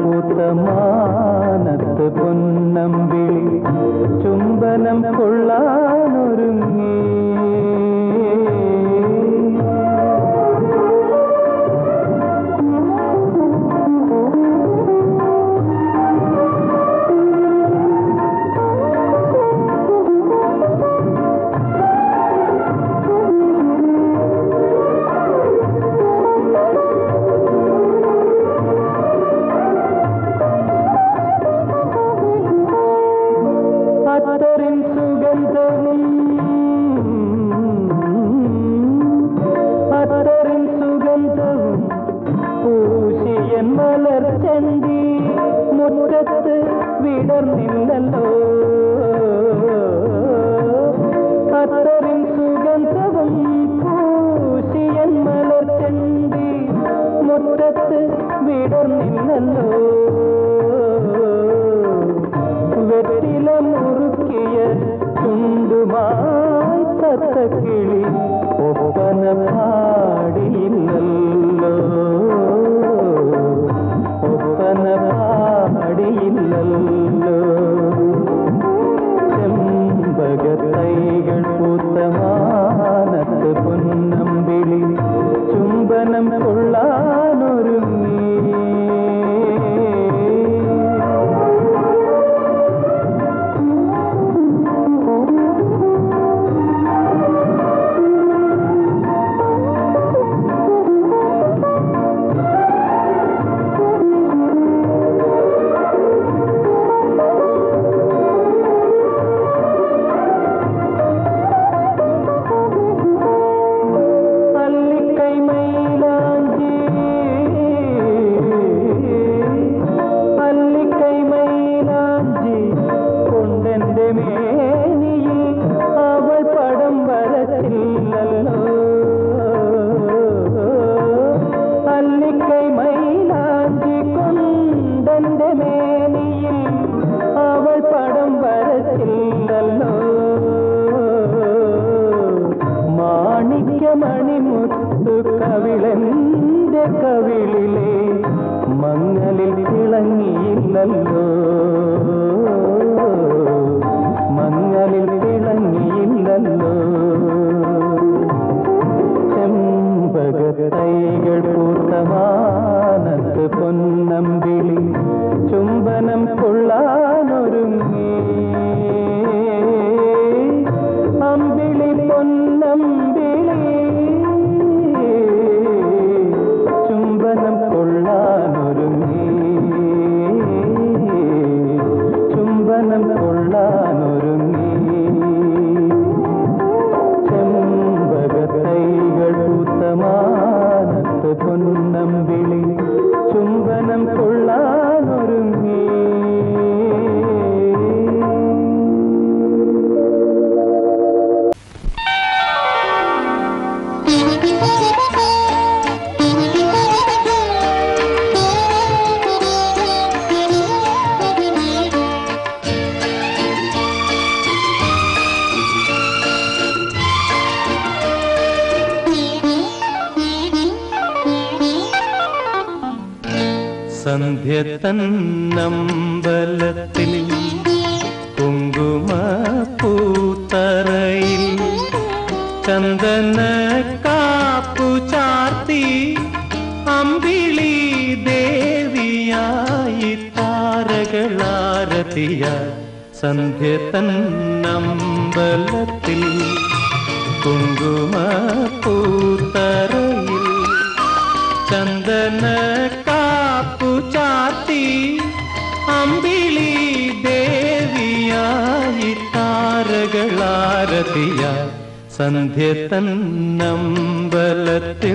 പൂത്ത മാനത്ത് പൊന്നമ്പിളി ചുംബനം കൊള്ളാനൊരുങ്ങി അത്തറിൻ സുഗന്ധവും അത്തറിൻ സുഗന്ധവും പൂശിയൻ മലർച്ചന്തി മുറ്റത്ത് വിടർന്നില്ലല്ലോ അത്തറിൻ സുഗന്ധവും പൂശിയൻ മലർച്ചന്തി മുറ്റത്ത് വിടർന്നില്ലല്ലോ വെറ്റില മുറുക്കിയ ചുണ്ടുമായി തത്തക്കിളി ഒപ്പന പാടിയില്ലല്ലോ ഒപ്പന പാടിയില്ലല്ലോ ചെമ്പകത്തൈകൾ പൂത്തമാനത്ത് പൊന്നമ്പിളി ചുംബനം കൊള്ളാനൊരുങ്ങി അല്ലിക്കൈ മൈലാഞ്ചി അല്ലിക്കൈ മൈലാഞ്ചി കൊണ്ടെന്റെ മേനിയിൽ അവൾ പടം വരച്ചില്ലല്ലോ അല്ലിക്കൈ മൈലാഞ്ചി കൊണ്ടെന്റെ മേനിയിൽ അവൾ പടം വരച്ചില്ലല്ലോ മാണിക്യമണിമുത്തു കവിളന്റെ കവിളിലെ മങ്ങലിൽ തിളങ്ങിയില്ലല്ലോ മങ്ങലിൽ തിളങ്ങിയില്ലല്ലോ ചെമ്പകത്തൈകൾ പൂത്തമാനത്ത് പൊന്നമ്പിളി ചുംബനം കൊള്ളാനൊരുങ്ങി അമ്പിളി പൊന്നമ്പിളി ചുംബനം കൊള്ളാനൊരുങ്ങി ചുംബനം കൊള്ളാനൊരുങ്ങി ചെമ്പകത്തൈകൾ പൂത്തമാനത്ത് പൊന്നമ്പിളി ചുംബനം കൊള്ളാനൊരുങ്ങി സന്ധ്യ തന്നമ്പലത്തിൽ കുങ്കുമ പൂത്തറയിൽ ചന്ദന കാപ്പു ചാർത്തി അമ്പിളി ദേവിയായി താരകളാരതിയ സന്ധ്യ തന്നമ്പലത്തിൽ കുങ്കുമ പൂത്തറയിൽ ചന്ദന കാപ്പു ചാത്തി അമ്പിളി ദേവിയായി താരകളാരതിയ സന്ധ്യ തന്നമ്പലത്തിൽ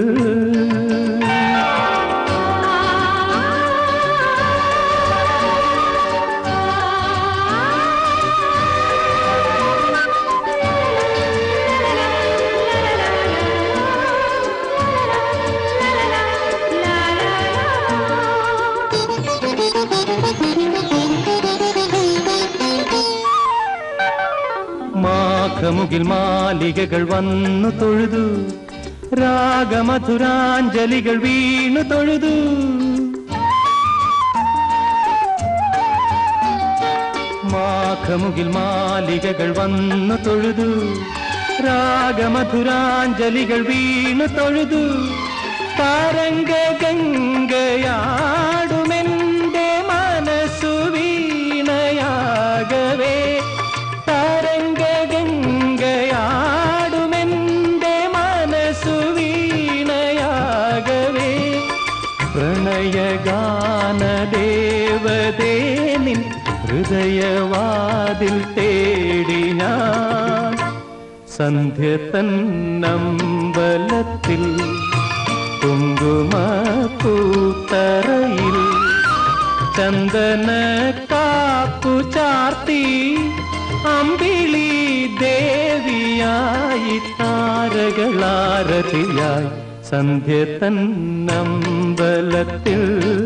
മാഘമുകിൽ മാലികകൾ വന്നു തൊഴുതു രാഗമധുരാഞ്ജലികൾ വീണു തൊഴുതു രാഗമുകിൽ മാലികകൾ വന്നു തൊഴുതു രാഗമധുരാഞ്ജലികൾ വീണു തൊഴുതു താരംഗ ഗംഗയാടുമെന്റെ മനസ്സു വീണയാകവേ താരംഗ ഗംഗയാടുമെന്റെ മനസ്സു വീണയാകവേ പ്രണയഗാനദേവതേ നിൻ ഹൃദയവാതിൽ തേടി ഞാൻ സന്ധ്യ തന്നമ്പലത്തിൽ കുങ്കുമപ്പൂത്തറയിൽ ചന്ദന കാപ്പു ചാർത്തി അമ്പിളി ദേവിയായി താരകളാരതിയായി സന്ധ്യ തന്നമ്പലത്തിൽ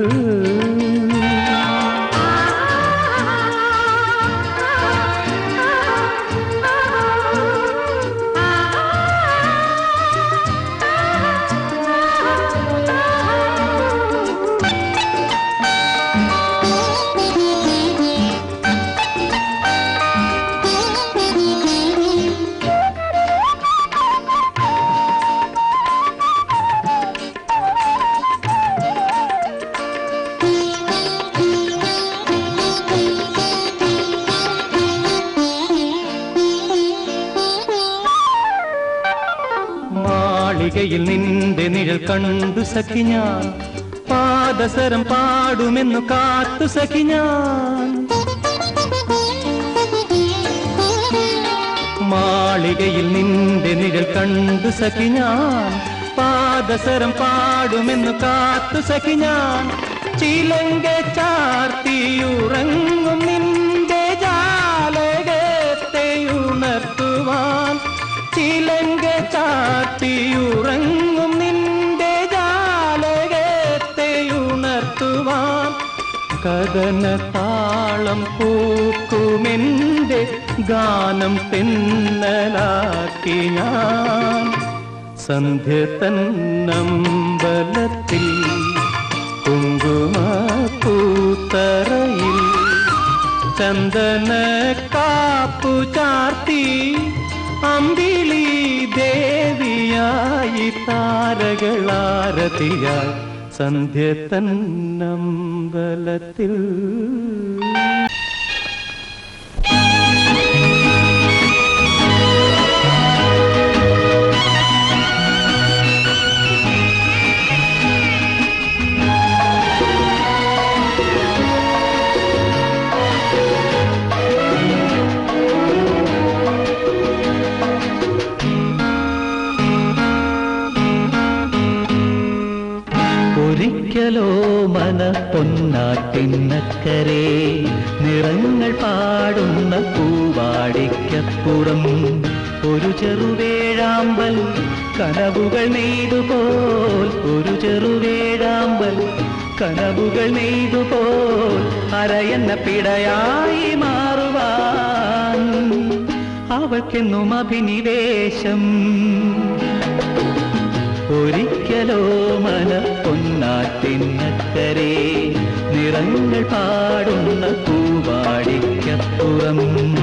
മാളികയിൽ നിന്റെ നിഴൽ കണ്ടു സഖി ഞാൻ പാദസരം പാടുമെന്നു കാത്തു സഖി ഞാൻ മാളികയിൽ നിന്റെ നിഴൽ കണ്ടു സഖി ഞാൻ പാദസരം പാടുമെന്നു കാത്തു സഖി ഞാൻ ചിലങ്ക ചാർത്തിയുറങ്ങും നിന്റെ ജാലകത്തെ ഉണർത്തുവാൻ ചിലങ്ക ചാർത്തിയുറങ്ങും നിന്റെ ജാലകത്തെ ഉണർത്തുവാൻ കഥന താളം പൂക്കുമെന്റെ ഗാനം തെന്നലാക്കി ഞാൻ സന്ധ്യ തന്നമ്പലത്തിൽ കുങ്കുമപ്പൂത്തറയിൽ ചന്ദന കാപ്പു ചാർത്തി അമ്പിളി ദേവിയായി താരകളാരതിയായി സന്ധ്യ തന്നമ്പലത്തിൽ ഒരിക്കലോ മന പൊന്നാട്ടിന്നക്കരെ നിറങ്ങൾ പാടുന്ന പൂവാടിക്കപ്പുറം ഒരു ചെറുവേഴാമ്പൽ കനവുകൾ നെയ്തുപോൽ ഒരു ചെറുവേഴാമ്പൽ കനവുകൾ നെയ്തുപോൽ അരയെന്ന പിടയായി മാറുവാൻ അവൾക്കെന്നും അഭിനിവേശം ഒരിക്കലോ മന പൊന്നാട്ടിന്നക്കരെ നിറങ്ങൾ പാടുന്ന പൂവാടിക്കപ്പുറം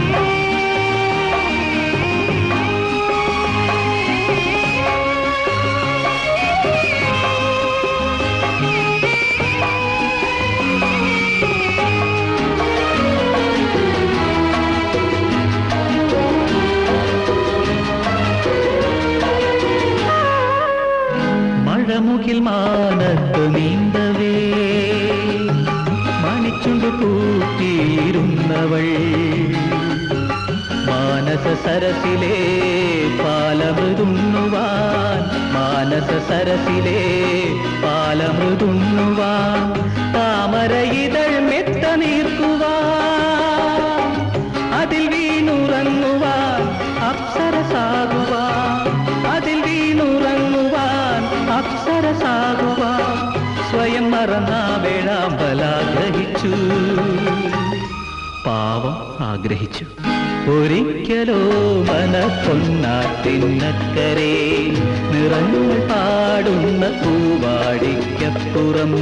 മഴമുകിൽ മാനത്ത് നീന്തവേ മണിച്ചുണ്ട് കൂട്ടിയിരുന്നവൾ മാനസ സരസിലെ പാലമൃതുണ്ണുവാൻ മാനസ സരസിലെ പാലമൃതുണ്ണുവാൻ താമര ഇതൾ മെത്ത നീർക്കുവാൻ അതിൽ വീണുറങ്ങുവാൻ അപ്സരസാകുവാൻ അതിൽ വീണുറങ്ങുവാൻ അപ്സരസാകുവാൻ സ്വയം മറന്ന വേഴാമ്പലാഗ്രഹിച്ചു പാവം ആഗ്രഹിച്ചു ഒരിക്കലോ മന പൊന്നാട്ടിന്നക്കരെ നിറങ്ങൾ പാടുന്ന പൂവാടിക്കപ്പുറം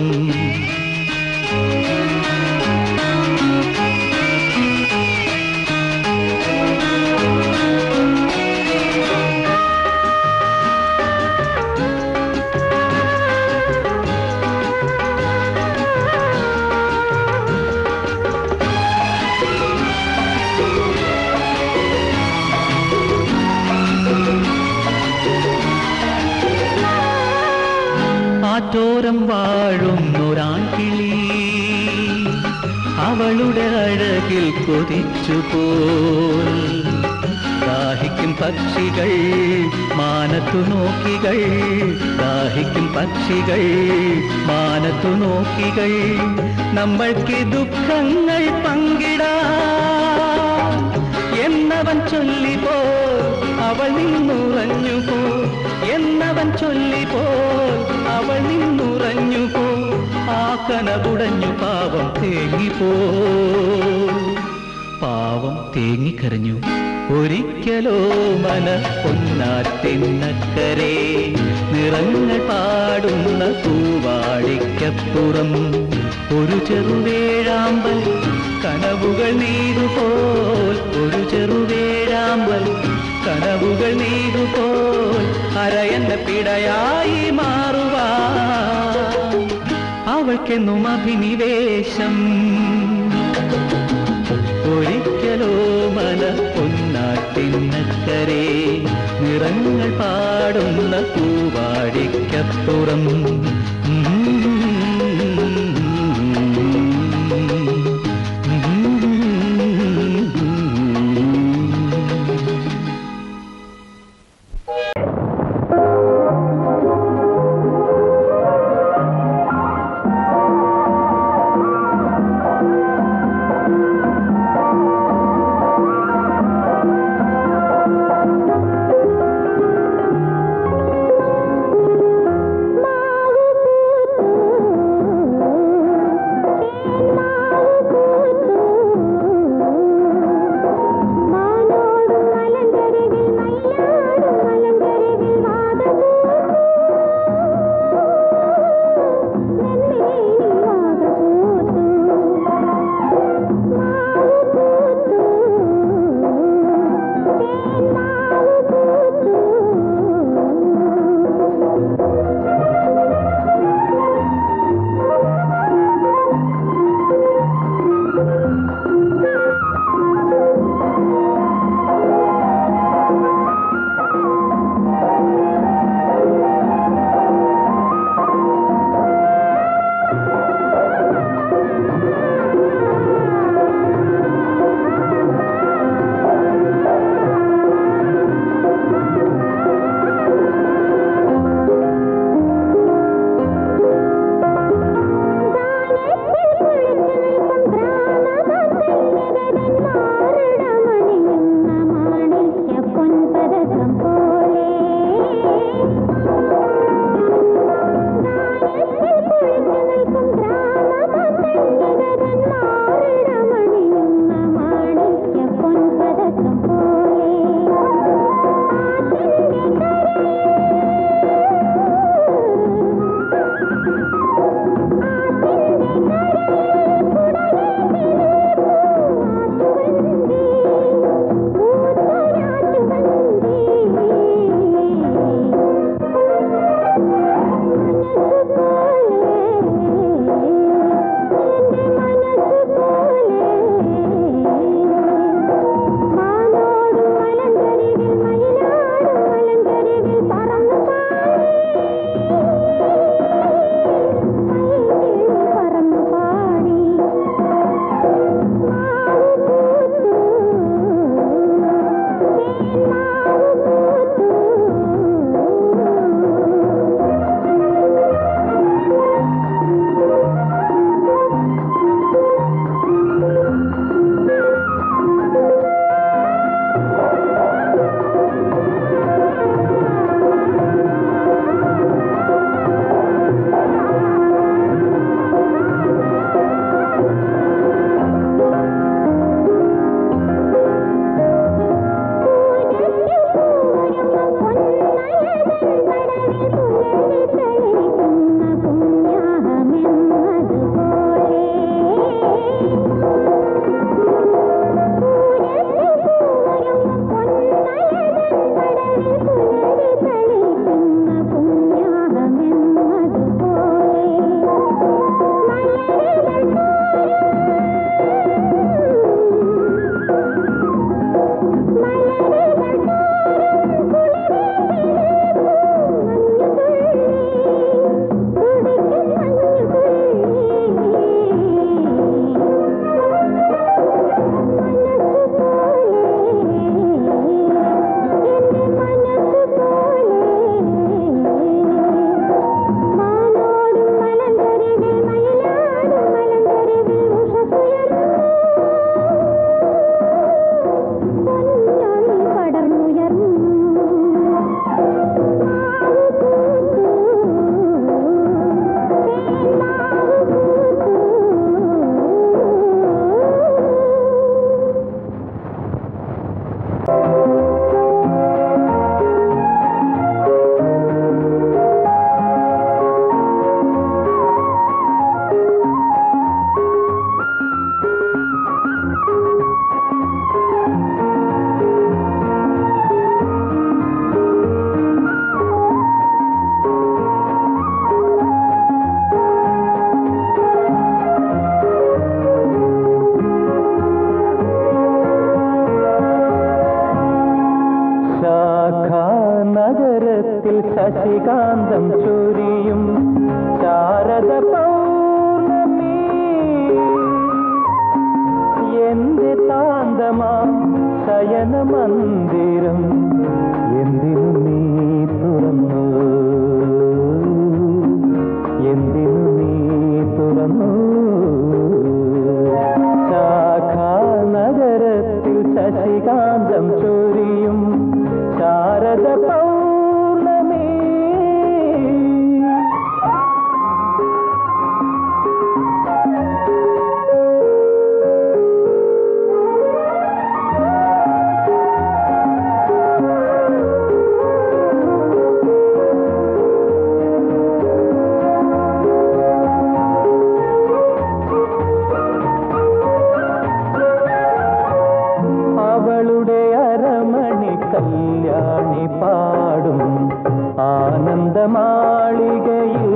മാവിനോരം വാഴുന്നൊരാൺകിളി അവളുടെ അഴകിൽ കൊതിച്ചു പോൽ ദാഹിക്കും പക്ഷികൾ മാനത്തു നോക്കികൾ ദാഹിക്കും പക്ഷികൾ മാനത്തു നോക്കികൾ നമ്മൾക്ക് ദുഃഖങ്ങൾ പങ്കിടാം എന്നവൻ ചൊല്ലിപ്പോ അവൾ നിന്നുറഞ്ഞു പോ എന്നവൻ ചൊല്ലിപ്പോ അവൾ നിന്നുറഞ്ഞു പോ ആ കനകുടഞ്ഞു പാവം തേങ്ങിപ്പോ പാവം തേങ്ങിക്കരഞ്ഞു ഒരിക്കലോ മന പൊന്നാറ്റിന്നക്കരെ നിറങ്ങൾ പാടുന്ന പൂവാടിക്കപ്പുറം ഒരു ചെറുവേഴാമ്പൽ കനവുകൾ നീരുപോൽ ഒരു ചെറുവേഴാമ്പൽ കനവുകൾ നീരുപോൽ അരയന്ന പിടയായി മാറുവാ അവൾക്കെന്നും അഭിനിവേശം ഒരിക്കലോ മല പൊന്നാട്ടിന്നക്കരെ നിറങ്ങൾ പാടുന്ന പൂവാടിക്കപ്പുറം മാവു ശശികാന്തം ചൊരിയും ശാരദ പൗർണമി എന്റെ താന്തമാം ശയന മന്ദിരം എന്തിനു നീ തുറന്നു എന്തിനു നീ തുറന്നു ശാഖാനഗരത്തിൽ ശശികാന്തം ചൊരിയും ശാരദ പൗർണമി അവളുടെ അരമണി കല്യാണി പാടും ആനന്ദമാളികയിൽ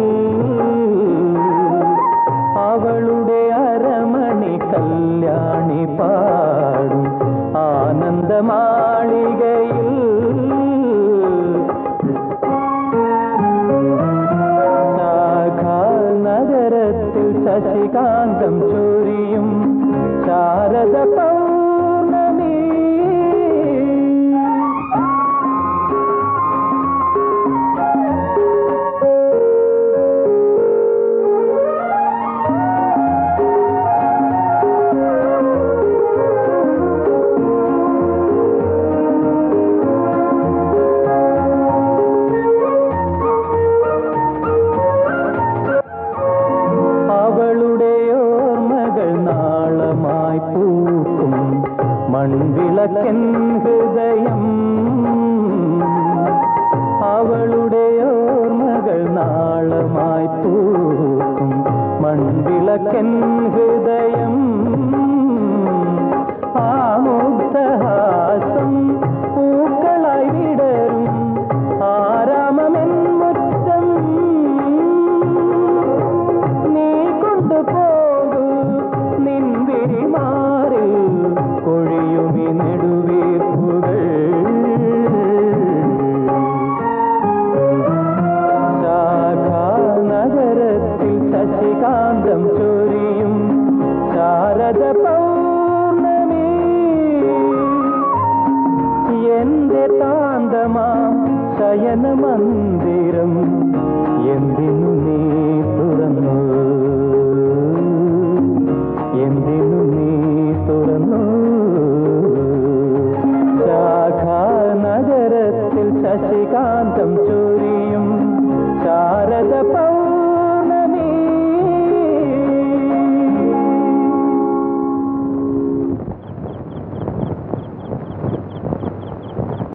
അവളുടെ അരമണി കല്യാണി പാടും ആനന്ദമാളികയിൽ നഗരത്തിൽ ശശികാന്തം ചൊരിയും ശാരദ പൗർണമി അവളുടെ ഓർമ്മകൾ നാളമായി പൂക്കും മൺവിളക്കൻ ഹൃദയം അവളുടെ ഓർമ്മകൾ നാളമായി പൂക്കും മൺവിളക്കൻ ഹൃദയം ആമുഗ്ധഹാസം പൂക്കളായി വിടരും ആരാമമെൻ മുറ്റം നീ കൊണ്ടുപോകൂ നിൻവിരി മാറി കൊഴിയുമി നെടുവീർപ്പുകൾ നഗരത്തിൽ ശശികാന്തം ചൊരിയും ശാരദ പൗർണമി എന്റെ താന്തമാം ശയന മന്ദിരം എന്തിനു നീ തുറന്നു എന്തിനു നീ തുറന്നു ശാഖാനഗരത്തിൽ ശശികാന്തം ചൊരിയും